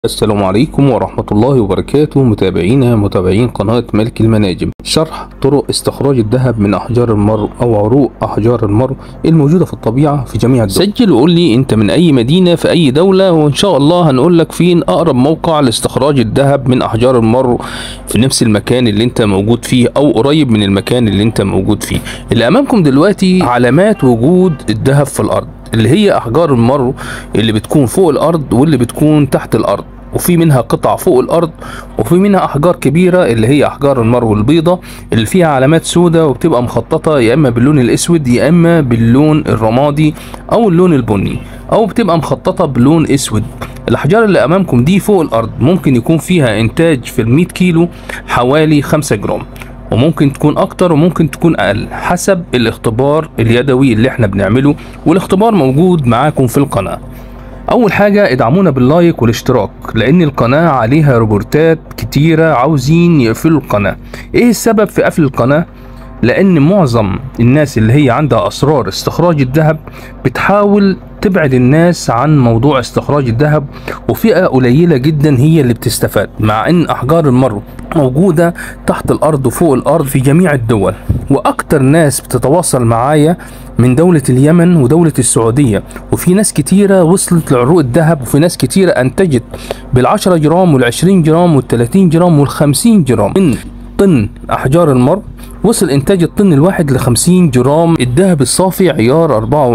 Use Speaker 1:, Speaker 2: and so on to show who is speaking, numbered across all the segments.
Speaker 1: السلام عليكم ورحمة الله وبركاته متابعينا متابعين قناة ملك المناجم شرح طرق استخراج الذهب من أحجار المرء أو عروق أحجار المرء الموجودة في الطبيعة في جميع الدول سجل وقول لي أنت من أي مدينة في أي دولة وإن شاء الله هنقول لك فين أقرب موقع لاستخراج الذهب من أحجار المرء في نفس المكان اللي أنت موجود فيه أو قريب من المكان اللي أنت موجود فيه اللي أمامكم دلوقتي علامات وجود الذهب في الأرض اللي هي احجار المرو اللي بتكون فوق الارض واللي بتكون تحت الارض وفي منها قطع فوق الارض وفي منها احجار كبيره اللي هي احجار المرو البيضاء اللي فيها علامات سوداء وبتبقى مخططه يا اما باللون الاسود يا اما باللون الرمادي او اللون البني او بتبقى مخططه بلون اسود الاحجار اللي امامكم دي فوق الارض ممكن يكون فيها انتاج في ال 100 كيلو حوالي 5 جرام وممكن تكون اكتر وممكن تكون اقل حسب الاختبار اليدوي اللي احنا بنعمله والاختبار موجود معاكم في القناة اول حاجة ادعمونا باللايك والاشتراك لان القناة عليها روبورتات كتيرة عاوزين يقفلوا القناة ايه السبب في قفل القناة لان معظم الناس اللي هي عندها اسرار استخراج الذهب بتحاول تبعد الناس عن موضوع استخراج الذهب وفئة قليلة جدا هي اللي بتستفاد مع ان احجار المرو موجودة تحت الارض وفوق الارض في جميع الدول واكتر ناس بتتواصل معايا من دولة اليمن ودولة السعودية وفي ناس كتيرة وصلت لعروق الذهب وفي ناس كتيرة انتجت بالعشرة جرام والعشرين جرام والتلاتين جرام والخمسين جرام من طن احجار المرء وصل انتاج الطن الواحد ل 50 جرام الذهب الصافي عيار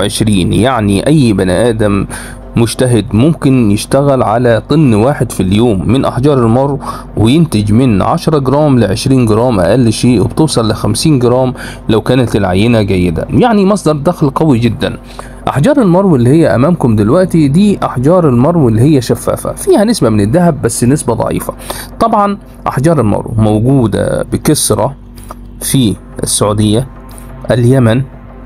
Speaker 1: 24 يعني اي بني ادم مجتهد ممكن يشتغل على طن واحد في اليوم من احجار المرء وينتج من 10 جرام ل 20 جرام اقل شيء وبتوصل ل 50 جرام لو كانت العينه جيده يعني مصدر دخل قوي جدا احجار المرو اللي هي امامكم دلوقتي دي احجار المرو اللي هي شفافه فيها نسبه من الذهب بس نسبه ضعيفه طبعا احجار المرو موجوده بكثره في السعوديه اليمن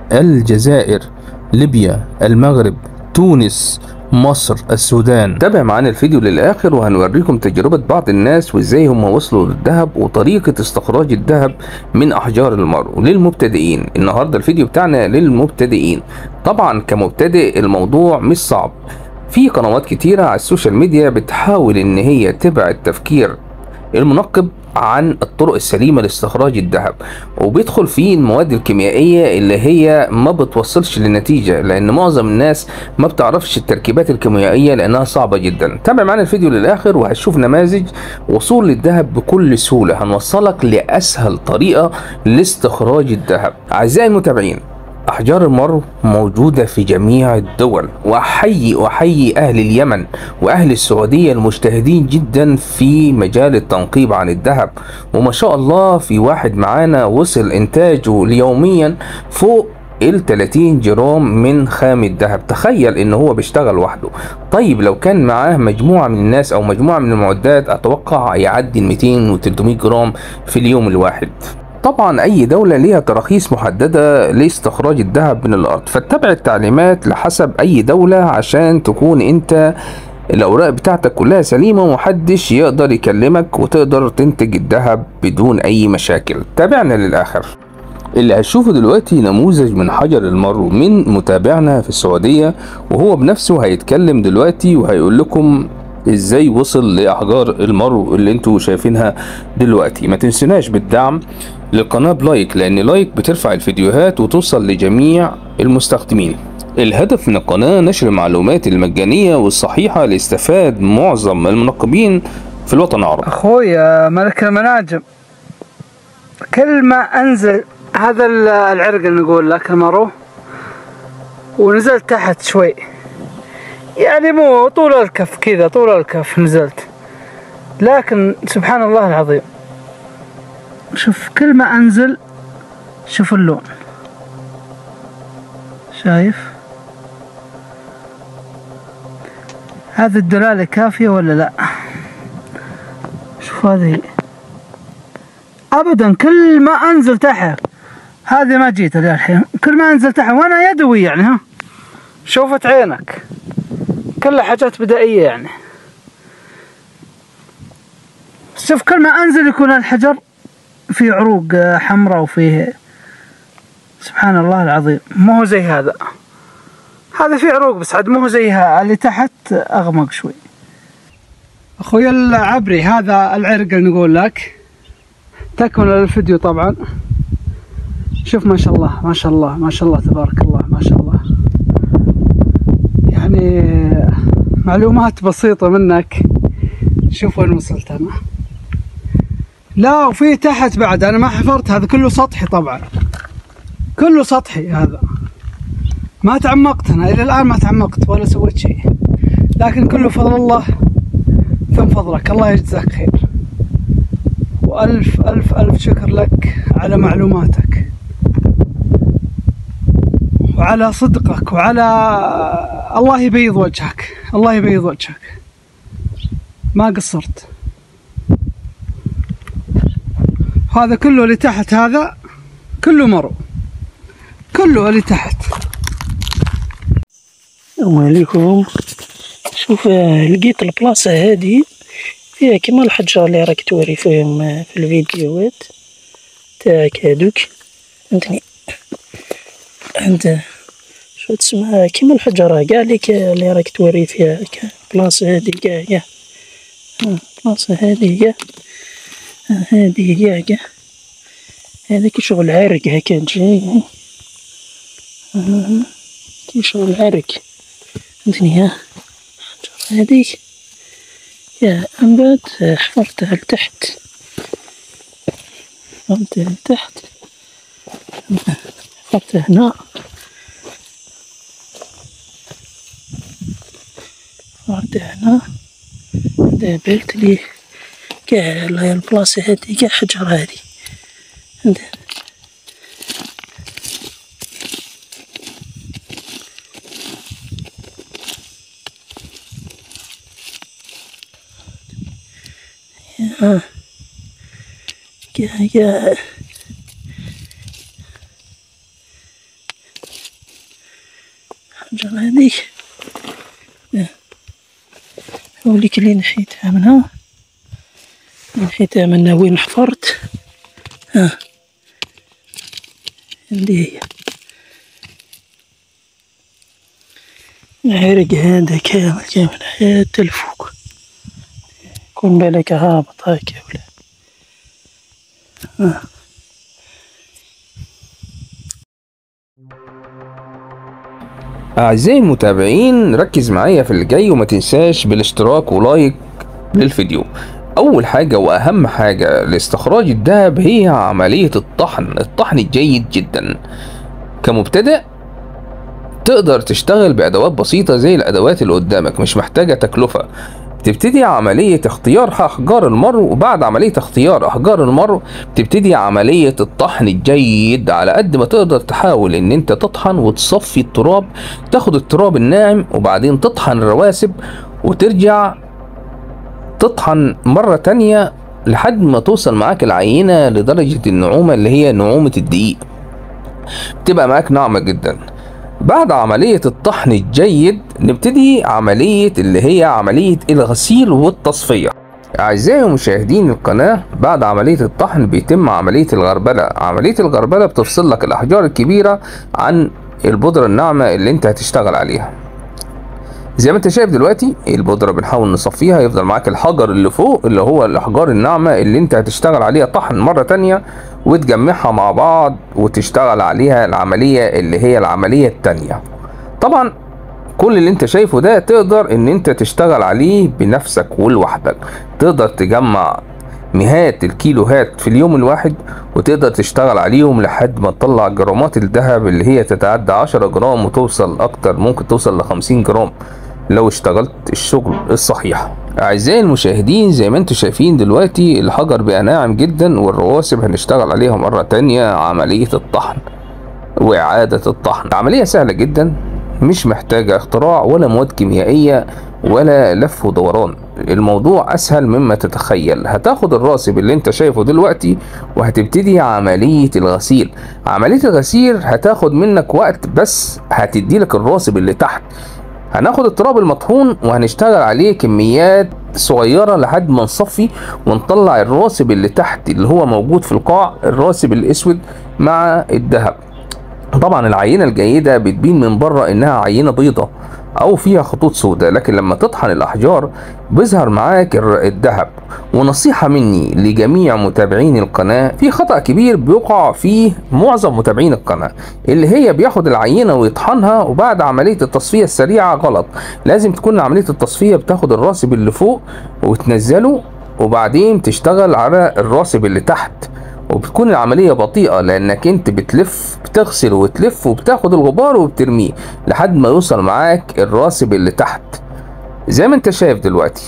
Speaker 1: الجزائر ليبيا المغرب تونس مصر السودان تابع معانا الفيديو للاخر وهنوريكم تجربة بعض الناس وازاي هم وصلوا للذهب وطريقة استخراج الذهب من احجار المرء للمبتدئين النهاردة الفيديو بتاعنا للمبتدئين طبعا كمبتدئ الموضوع مش صعب في قنوات كتيرة على السوشيال ميديا بتحاول ان هي تبعد تفكير المنقب عن الطرق السليمه لاستخراج الذهب وبيدخل فيه المواد الكيميائيه اللي هي ما بتوصلش لنتيجه لان معظم الناس ما بتعرفش التركيبات الكيميائيه لانها صعبه جدا تابع معانا الفيديو للاخر وهتشوف نماذج وصول للذهب بكل سهوله هنوصلك لاسهل طريقه لاستخراج الذهب اعزائي المتابعين أحجار المرو موجودة في جميع الدول وأحيي أحيي أهل اليمن وأهل السعودية المجتهدين جدا في مجال التنقيب عن الذهب وما شاء الله في واحد معانا وصل إنتاجه يوميا فوق ال 30 جرام من خام الذهب تخيل ان هو بيشتغل وحده طيب لو كان معاه مجموعه من الناس او مجموعه من المعدات اتوقع يعدي ال 200 و 300 جرام في اليوم الواحد طبعا اي دولة ليها تراخيص محددة لاستخراج الذهب من الارض فاتبع التعليمات لحسب اي دولة عشان تكون انت الاوراق بتاعتك كلها سليمة ومحدش يقدر يكلمك وتقدر تنتج الذهب بدون اي مشاكل تابعنا للاخر اللي هتشوفه دلوقتي نموذج من حجر المرو من متابعنا في السعودية وهو بنفسه هيتكلم دلوقتي وهيقول لكم ازاي وصل لاحجار المرو اللي انتوا شايفينها دلوقتي ما تنسوناش بالدعم للقناة بلايك لان لايك بترفع الفيديوهات وتوصل لجميع المستخدمين الهدف من القناة نشر المعلومات المجانية والصحيحة لاستفاد معظم المنقبين في الوطن العربي
Speaker 2: اخوي ملك المناجم كل ما انزل هذا العرق اللي نقول لك المرو ونزلت تحت شوي يعني مو طول الكف كذا طول الكف نزلت لكن سبحان الله العظيم شوف كل ما انزل شوف اللون شايف هذه الدلالة كافية ولا لا شوف هذه ابدا كل ما انزل تحت هذه ما جيت الحين كل ما انزل تحت وانا يدوي يعني ها شوفت عينك كلها حاجات بدائية يعني شوف كل ما انزل يكون الحجر في عروق حمراء وفيه سبحان الله العظيم مو هو زي هذا هذا في عروق بس عاد مو هو زي اللي تحت اغمق شوي اخوي العبري هذا العرق اللي نقول لك تكمل الفيديو طبعا شوف ما شاء الله ما شاء الله ما شاء الله تبارك الله ما شاء الله يعني معلومات بسيطة منك شوف وين وصلت انا لا وفي تحت بعد انا ما حفرت هذا كله سطحي طبعا كله سطحي هذا ما تعمقت انا الى الان ما تعمقت ولا سويت شيء لكن كله فضل الله ثم فضلك الله يجزاك خير والف الف الف شكر لك على معلوماتك وعلى صدقك وعلى الله يبيض وجهك الله يبيض وجهك ما قصرت هذا كله اللي تحت هذا كله مرو كله اللي تحت
Speaker 3: السلام عليكم شوف آه، لقيت البلاصة هذه فيها كما الحجر اللي راك توري فيهم آه، في الفيديوهات تاعك هادوك فهمتني عند شو تسمى كيما الحجرة كاع اللي كا- اللي راك توري فيها كا- البلاصة هذه كاع كاع آه، البلاصة هذه كاع آه، هذه كاع كاع هذاك شغل عرق هكا جاي آه، كي شغل عرق فهمتني ها هذيك يا من بعد حفرتها لتحت حفرتها لتحت حفرتها هنا حفرتها هنا دابلت لي كاع البلاصة هادي كاع حجر هادي فهمت آه. كاع كاع الحجر هذيك آه. هوليك اللي نحيتها منها اللي نحيتها منها وين حفرت ها عندي هي العرق هذا كامل كامل حتى الفوق كون بالك هابط هكا ولا
Speaker 1: أعزائي المتابعين ركز معايا في اللي جاي وما تنساش بالاشتراك ولايك للفيديو أول حاجة وأهم حاجة لاستخراج الذهب هي عملية الطحن الطحن الجيد جدا كمبتدئ تقدر تشتغل بأدوات بسيطة زي الأدوات اللي قدامك مش محتاجة تكلفة تبتدي عملية اختيار أحجار المرو وبعد عملية اختيار أحجار المرو تبتدي عملية الطحن الجيد على قد ما تقدر تحاول إن أنت تطحن وتصفي التراب تاخد التراب الناعم وبعدين تطحن الرواسب وترجع تطحن مرة تانية لحد ما توصل معاك العينة لدرجة النعومة اللي هي نعومة الدقيق بتبقى معاك ناعمة جدا بعد عملية الطحن الجيد نبتدي عملية اللي هي عملية الغسيل والتصفية أعزائي مشاهدين القناة بعد عملية الطحن بيتم عملية الغربلة عملية الغربلة بتفصل لك الأحجار الكبيرة عن البودرة الناعمة اللي انت هتشتغل عليها زي ما انت شايف دلوقتي البودرة بنحاول نصفيها يفضل معاك الحجر اللي فوق اللي هو الأحجار الناعمة اللي انت هتشتغل عليها طحن مرة تانية وتجمعها مع بعض وتشتغل عليها العملية اللي هي العملية التانية طبعا كل اللي انت شايفه ده تقدر ان انت تشتغل عليه بنفسك ولوحدك تقدر تجمع مئات الكيلوهات في اليوم الواحد وتقدر تشتغل عليهم لحد ما تطلع جرامات الذهب اللي هي تتعدى 10 جرام وتوصل اكتر ممكن توصل ل 50 جرام لو اشتغلت الشغل الصحيح أعزائي المشاهدين زي ما انتم شايفين دلوقتي الحجر بقى ناعم جدا والرواسب هنشتغل عليها مرة تانية عملية الطحن وإعادة الطحن عملية سهلة جدا مش محتاجة اختراع ولا مواد كيميائية ولا لف ودوران الموضوع أسهل مما تتخيل هتاخد الراسب اللي انت شايفه دلوقتي وهتبتدي عملية الغسيل عملية الغسيل هتاخد منك وقت بس هتدي لك الراسب اللي تحت هناخد التراب المطحون وهنشتغل عليه كميات صغيرة لحد ما نصفي ونطلع الراسب اللي تحت اللي هو موجود في القاع الراسب الاسود مع الذهب طبعا العينة الجيدة بتبين من بره انها عينة بيضة او فيها خطوط سوداء لكن لما تطحن الاحجار بيظهر معاك الر- الذهب ونصيحة مني لجميع متابعين القناة في خطأ كبير بيقع فيه معظم متابعين القناة اللي هي بياخد العينة ويطحنها وبعد عملية التصفية السريعة غلط لازم تكون عملية التصفية بتاخد الراسب اللي فوق وتنزله وبعدين تشتغل على الراسب اللي تحت وبتكون العملية بطيئة لأنك أنت بتلف بتغسل وتلف وبتاخد الغبار وبترميه لحد ما يوصل معاك الراسب اللي تحت زي ما أنت شايف دلوقتي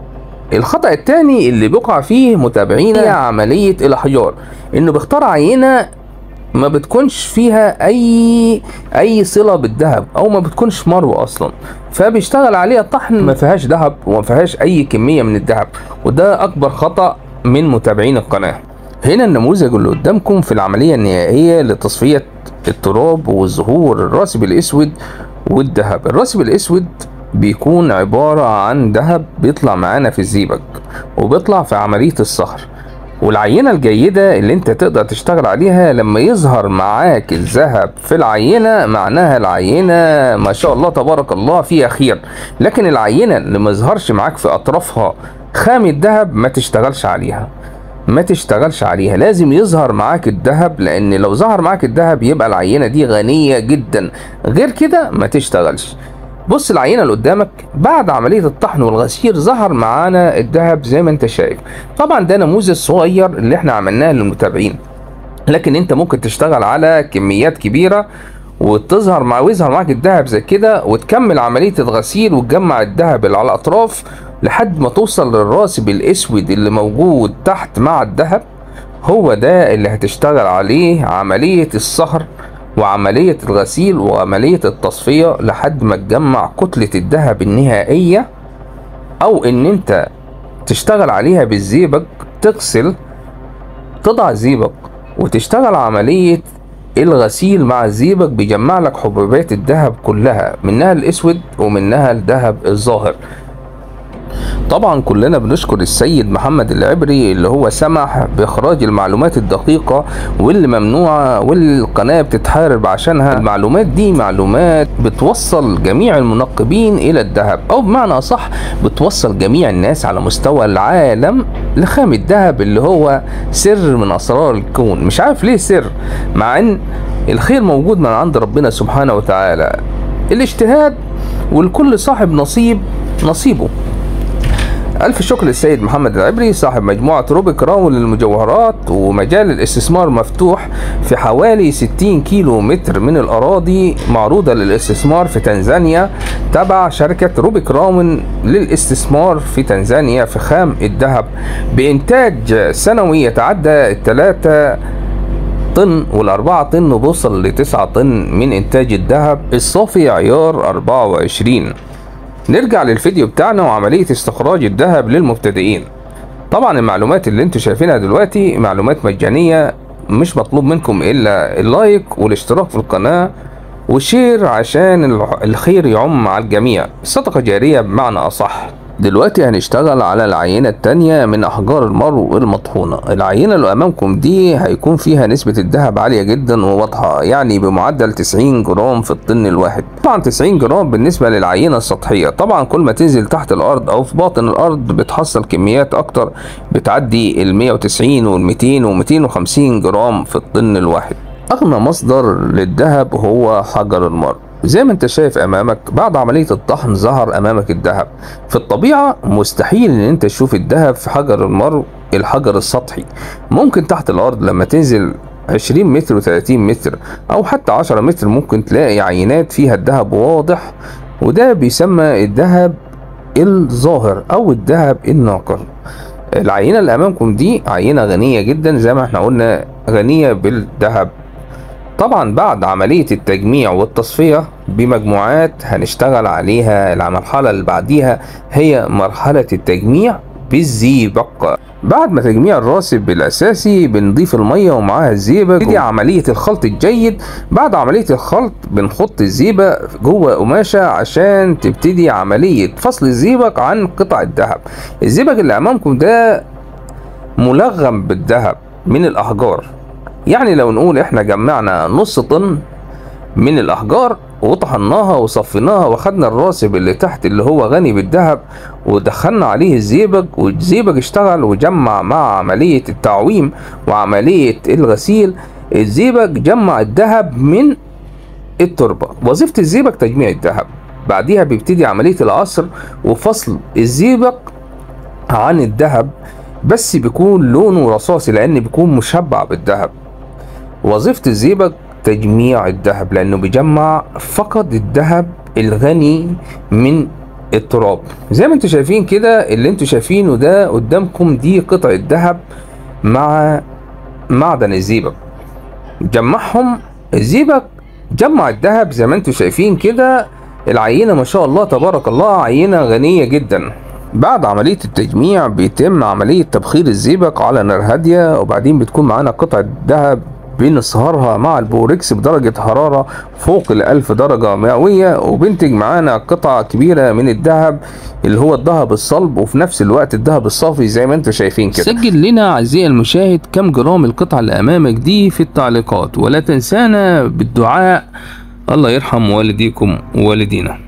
Speaker 1: الخطأ التاني اللي بيقع فيه متابعينا هي عملية الأحجار إنه بيختار عينة ما بتكونش فيها أي أي صلة بالذهب أو ما بتكونش مروة أصلا فبيشتغل عليها طحن ما فيهاش ذهب وما فيهاش أي كمية من الذهب وده أكبر خطأ من متابعين القناة هنا النموذج اللي قدامكم في العملية النهائية لتصفية التراب والزهور الراسب الأسود والذهب الراسب الأسود بيكون عبارة عن ذهب بيطلع معانا في الزيبق وبيطلع في عملية الصهر والعينة الجيدة اللي انت تقدر تشتغل عليها لما يظهر معاك الذهب في العينة معناها العينة ما شاء الله تبارك الله فيها خير لكن العينة اللي ما يظهرش معاك في اطرافها خام الذهب ما تشتغلش عليها ما تشتغلش عليها لازم يظهر معاك الذهب لان لو ظهر معاك الذهب يبقى العينة دي غنية جدا غير كده ما تشتغلش بص العينة اللي قدامك بعد عملية الطحن والغسيل ظهر معانا الذهب زي ما انت شايف طبعا ده نموذج صغير اللي احنا عملناه للمتابعين لكن انت ممكن تشتغل على كميات كبيرة وتظهر مع ويظهر معاك الذهب زي كده وتكمل عملية الغسيل وتجمع الذهب اللي على الأطراف لحد ما توصل للراسب الأسود اللي موجود تحت مع الذهب هو ده اللي هتشتغل عليه عملية الصهر وعملية الغسيل وعملية التصفية لحد ما تجمع كتلة الذهب النهائية أو إن أنت تشتغل عليها بالزيبق تغسل تضع زيبق وتشتغل عملية الغسيل مع الزيبق بيجمع لك حبوبات الذهب كلها منها الأسود ومنها الذهب الظاهر طبعا كلنا بنشكر السيد محمد العبري اللي هو سمح باخراج المعلومات الدقيقة واللي ممنوعة والقناة بتتحارب عشانها المعلومات دي معلومات بتوصل جميع المنقبين الى الذهب او بمعنى اصح بتوصل جميع الناس على مستوى العالم لخام الذهب اللي هو سر من اسرار الكون مش عارف ليه سر مع ان الخير موجود من عند ربنا سبحانه وتعالى الاجتهاد والكل صاحب نصيب نصيبه ألف شكر للسيد محمد العبري صاحب مجموعة روبيك راون للمجوهرات ومجال الاستثمار مفتوح في حوالي 60 كيلو متر من الأراضي معروضة للاستثمار في تنزانيا تبع شركة روبيك راون للاستثمار في تنزانيا في خام الذهب بإنتاج سنوي يتعدى الثلاثة طن والأربعة طن بوصل لتسعة طن من إنتاج الذهب الصافي عيار 24 نرجع للفيديو بتاعنا وعملية استخراج الذهب للمبتدئين طبعا المعلومات اللي انتوا شايفينها دلوقتي معلومات مجانية مش مطلوب منكم الا اللايك والاشتراك في القناة وشير عشان الع- الخير يعم على الجميع صدقة جارية بمعنى أصح دلوقتي هنشتغل على العينة التانية من أحجار المرو المطحونة العينة اللي أمامكم دي هيكون فيها نسبة الذهب عالية جدا وواضحة يعني بمعدل 90 جرام في الطن الواحد طبعا 90 جرام بالنسبة للعينة السطحية طبعا كل ما تنزل تحت الأرض أو في باطن الأرض بتحصل كميات أكتر بتعدي ال 190 وال 200 و 250 جرام في الطن الواحد أغنى مصدر للذهب هو حجر المرء زي ما انت شايف امامك بعد عملية الطحن ظهر امامك الذهب في الطبيعة مستحيل ان انت تشوف الذهب في حجر المرء الحجر السطحي ممكن تحت الارض لما تنزل 20 متر و30 متر او حتى 10 متر ممكن تلاقي عينات فيها الذهب واضح وده بيسمى الذهب الظاهر او الذهب الناقر العينة اللي امامكم دي عينة غنية جدا زي ما احنا قلنا غنية بالذهب طبعا بعد عملية التجميع والتصفية بمجموعات هنشتغل عليها المرحلة اللي بعديها هي مرحلة التجميع بالزيبق بعد ما تجميع الراسب الأساسي بنضيف المية ومعاها الزيبق دي عملية الخلط الجيد بعد عملية الخلط بنحط الزيبق جوه قماشة عشان تبتدي عملية فصل الزيبق عن قطع الذهب الزيبق اللي أمامكم ده ملغم بالذهب من الأحجار يعني لو نقول احنا جمعنا نص طن من الأحجار وطحناها وصفيناها واخدنا الراسب اللي تحت اللي هو غني بالذهب ودخلنا عليه الزيبق والزيبق اشتغل وجمع مع عملية التعويم وعملية الغسيل الزيبق جمع الذهب من التربة وظيفة الزيبق تجميع الذهب بعديها بيبتدي عملية العصر وفصل الزيبق عن الذهب بس بيكون لونه رصاصي لأن بيكون مشبع بالذهب وظيفة الزيبق تجميع الذهب لأنه بيجمع فقط الذهب الغني من التراب زي ما انتوا شايفين كده اللي انتوا شايفينه ده قدامكم دي قطعة ذهب مع معدن الزيبق جمعهم الزيبق جمع الذهب زي ما انتوا شايفين كده العينة ما شاء الله تبارك الله عينة غنية جدا بعد عملية التجميع بيتم عملية تبخير الزيبق على نار هادية وبعدين بتكون معانا قطعة ذهب بنصهرها مع البوركس بدرجة حرارة فوق الألف درجة مئوية وبنتج معانا قطعة كبيرة من الذهب اللي هو الذهب الصلب وفي نفس الوقت الذهب الصافي زي ما انتم شايفين كده سجل لنا أعزائي المشاهد كم جرام القطعة اللي أمامك دي في التعليقات ولا تنسانا بالدعاء الله يرحم والديكم ووالدينا